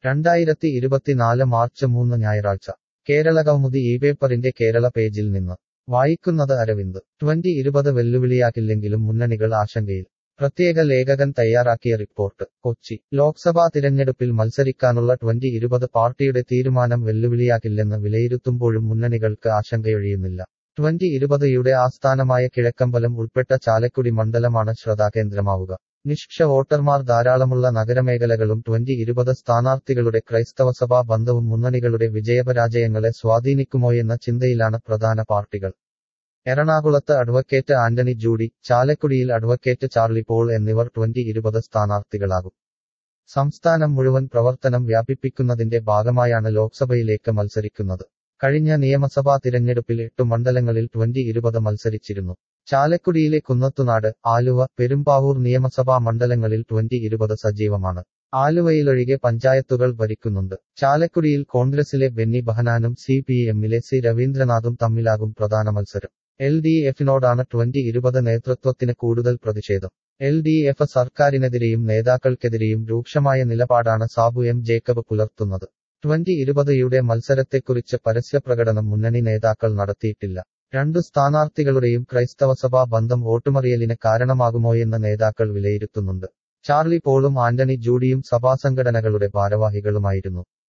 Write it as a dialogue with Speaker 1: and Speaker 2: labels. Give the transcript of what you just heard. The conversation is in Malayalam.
Speaker 1: രണ്ടായിരത്തി ഇരുപത്തിനാല് മാർച്ച് മൂന്ന് ഞായറാഴ്ച കേരള കൗമുദി ഈ പേപ്പറിന്റെ കേരള പേജിൽ നിന്ന് വായിക്കുന്നത് അരവിന്ദ് ട്വന്റി ഇരുപത് വെല്ലുവിളിയാക്കില്ലെങ്കിലും മുന്നണികൾ ആശങ്കയിൽ പ്രത്യേക ലേഖകൻ തയ്യാറാക്കിയ റിപ്പോർട്ട് കൊച്ചി ലോക്സഭാ തിരഞ്ഞെടുപ്പിൽ മത്സരിക്കാനുള്ള ട്വന്റി ഇരുപത് പാർട്ടിയുടെ തീരുമാനം വെല്ലുവിളിയാക്കില്ലെന്ന് വിലയിരുത്തുമ്പോഴും മുന്നണികൾക്ക് ആശങ്കയൊഴിയുന്നില്ല ട്വന്റി ഇരുപതയുടെ ആസ്ഥാനമായ കിഴക്കമ്പലം ഉൾപ്പെട്ട ചാലക്കുടി മണ്ഡലമാണ് ശ്രദ്ധാകേന്ദ്രമാവുക നിഷ്ക്ഷ വോട്ടർമാർ ധാരാളമുള്ള നഗരമേഖലകളും ട്വന്റി ഇരുപത് സ്ഥാനാർത്ഥികളുടെ ക്രൈസ്തവസഭാ ബന്ധവും മുന്നണികളുടെ വിജയപരാജയങ്ങളെ സ്വാധീനിക്കുമോയെന്ന ചിന്തയിലാണ് പ്രധാന പാർട്ടികൾ എറണാകുളത്ത് അഡ്വക്കേറ്റ് ആന്റണി ജൂഡി ചാലക്കുടിയിൽ അഡ്വക്കേറ്റ് ചാർലി പോൾ എന്നിവർ ട്വന്റി ഇരുപത് സ്ഥാനാർത്ഥികളാകും സംസ്ഥാനം മുഴുവൻ പ്രവർത്തനം വ്യാപിപ്പിക്കുന്നതിന്റെ ഭാഗമായാണ് ലോക്സഭയിലേക്ക് മത്സരിക്കുന്നത് കഴിഞ്ഞ നിയമസഭാ തിരഞ്ഞെടുപ്പിൽ എട്ട് മണ്ഡലങ്ങളിൽ ട്വന്റി ഇരുപത് മത്സരിച്ചിരുന്നു ചാലക്കുടിയിലെ കുന്നത്തുനാട് ആലുവ പെരുമ്പാവൂർ നിയമസഭാ മണ്ഡലങ്ങളിൽ ട്വന്റി ഇരുപത് സജീവമാണ് ആലുവയിലൊഴികെ പഞ്ചായത്തുകൾ ഭരിക്കുന്നുണ്ട് ചാലക്കുടിയിൽ കോൺഗ്രസിലെ ബെന്നി ബഹനാനും സി പി എമ്മിലെ സി രവീന്ദ്രനാഥും തമ്മിലാകും പ്രധാന മത്സരം എൽ ഡി എഫിനോടാണ് ട്വന്റി ഇരുപത് നേതൃത്വത്തിന് കൂടുതൽ പ്രതിഷേധം എൽ ഡി എഫ് സർക്കാരിനെതിരെയും നേതാക്കൾക്കെതിരെയും രൂക്ഷമായ നിലപാടാണ് സാബു എം ജേക്കബ് പുലർത്തുന്നത് ട്വന്റി ഇരുപതയുടെ മത്സരത്തെക്കുറിച്ച് പരസ്യപ്രകടനം മുന്നണി നേതാക്കൾ നടത്തിയിട്ടില്ല രണ്ടു സ്ഥാനാർത്ഥികളുടെയും ക്രൈസ്തവസഭാ ബന്ധം വോട്ടുമറിയലിന് കാരണമാകുമോയെന്ന് നേതാക്കൾ വിലയിരുത്തുന്നുണ്ട് ചാർലി പോളും ആന്റണി ജൂഡിയും സഭാസംഘടനകളുടെ ഭാരവാഹികളുമായിരുന്നു